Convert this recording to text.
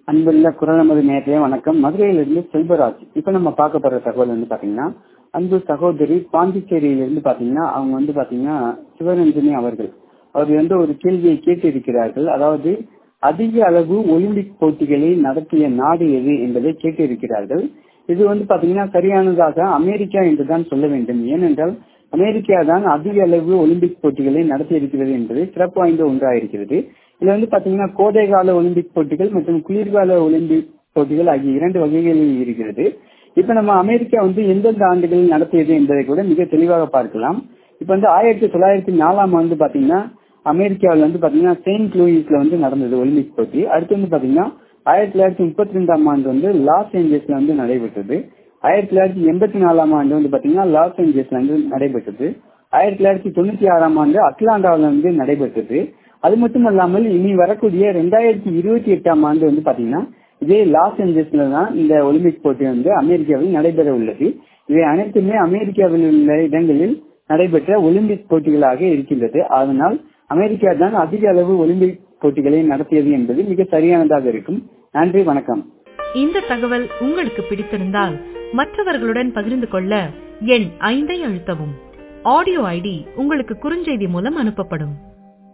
அன்புள்ள குரல் நமது நேரத்தையே வணக்கம் மதுரையிலிருந்து செல்வராஜ் இப்ப நம்ம பார்க்க போற தகவல் வந்து பாத்தீங்கன்னா அன்பு சகோதரி பாண்டிச்சேரியிலிருந்து பாத்தீங்கன்னா அவங்க வந்து பாத்தீங்கன்னா சிவரஞ்சனி அவர்கள் அவர் வந்து ஒரு கேள்வியை கேட்டு இருக்கிறார்கள் அதாவது அதிக அளவு ஒலிம்பிக் போட்டிகளை நடத்திய நாடு எது என்பதை கேட்டு இருக்கிறார்கள் இது வந்து பாத்தீங்கன்னா சரியானதாக அமெரிக்கா என்றுதான் சொல்ல வேண்டும் ஏனென்றால் அமெரிக்கா தான் அதிக அளவு ஒலிம்பிக் போட்டிகளை நடத்தி இருக்கிறது என்பது சிறப்பு வாய்ந்த ஒன்றாக இருக்கிறது இதுல வந்து பாத்தீங்கன்னா கோடை கால ஒலிம்பிக் போட்டிகள் மற்றும் குளிர்கால ஒலிம்பிக் போட்டிகள் ஆகிய இரண்டு வகைகளில் இருக்கிறது இப்ப நம்ம அமெரிக்கா வந்து எந்தெந்த ஆண்டுகளில் நடத்தியது என்பதை கூட மிக தெளிவாக பார்க்கலாம் இப்ப வந்து ஆயிரத்தி தொள்ளாயிரத்தி நாலாம் ஆண்டு பாத்தீங்கன்னா அமெரிக்காவில் வந்து பாத்தீங்கன்னா செயின்ட் லூயிஸ்ல வந்து நடந்தது ஒலிம்பிக் போட்டி அடுத்து வந்து பாத்தீங்கன்னா ஆயிரத்தி தொள்ளாயிரத்தி முப்பத்தி ரெண்டாம் ஆண்டு வந்து லாஸ் ஏஞ்சல்ஸ்ல வந்து நடைபெற்றது ஆயிரத்தி தொள்ளாயிரத்தி எண்பத்தி நாலாம் ஆண்டு வந்து பாத்தீங்கன்னா லாஸ் ஏஞ்சல்ஸ்ல வந்து நடைபெற்றது ஆயிரத்தி தொள்ளாயிரத்தி தொண்ணூத்தி ஆறாம் ஆண்டு அட்லாண்டாவில் வந்து நடைபெற்றது அது மட்டும் அல்லாமல் இனி வரக்கூடிய ரெண்டாயிரத்தி இருபத்தி எட்டாம் ஆண்டு வந்து பாத்தீங்கன்னா இதே லாஸ் ஏஞ்சல்ஸ்ல தான் இந்த ஒலிம்பிக் போட்டி வந்து அமெரிக்காவில் நடைபெற உள்ளது இவை அனைத்துமே அமெரிக்காவில் உள்ள இடங்களில் நடைபெற்ற ஒலிம்பிக் போட்டிகளாக இருக்கின்றது அதனால் அமெரிக்கா தான் அதிக அளவு ஒலிம்பிக் போட்டிகளை நடத்தியது என்பது மிக சரியானதாக இருக்கும் நன்றி வணக்கம் இந்த தகவல் உங்களுக்கு பிடித்திருந்தால் மற்றவர்களுடன் பகிர்ந்து கொள்ள எண் ஐந்தை அழுத்தவும் ஆடியோ ஐடி உங்களுக்கு குறுஞ்செய்தி மூலம் அனுப்பப்படும்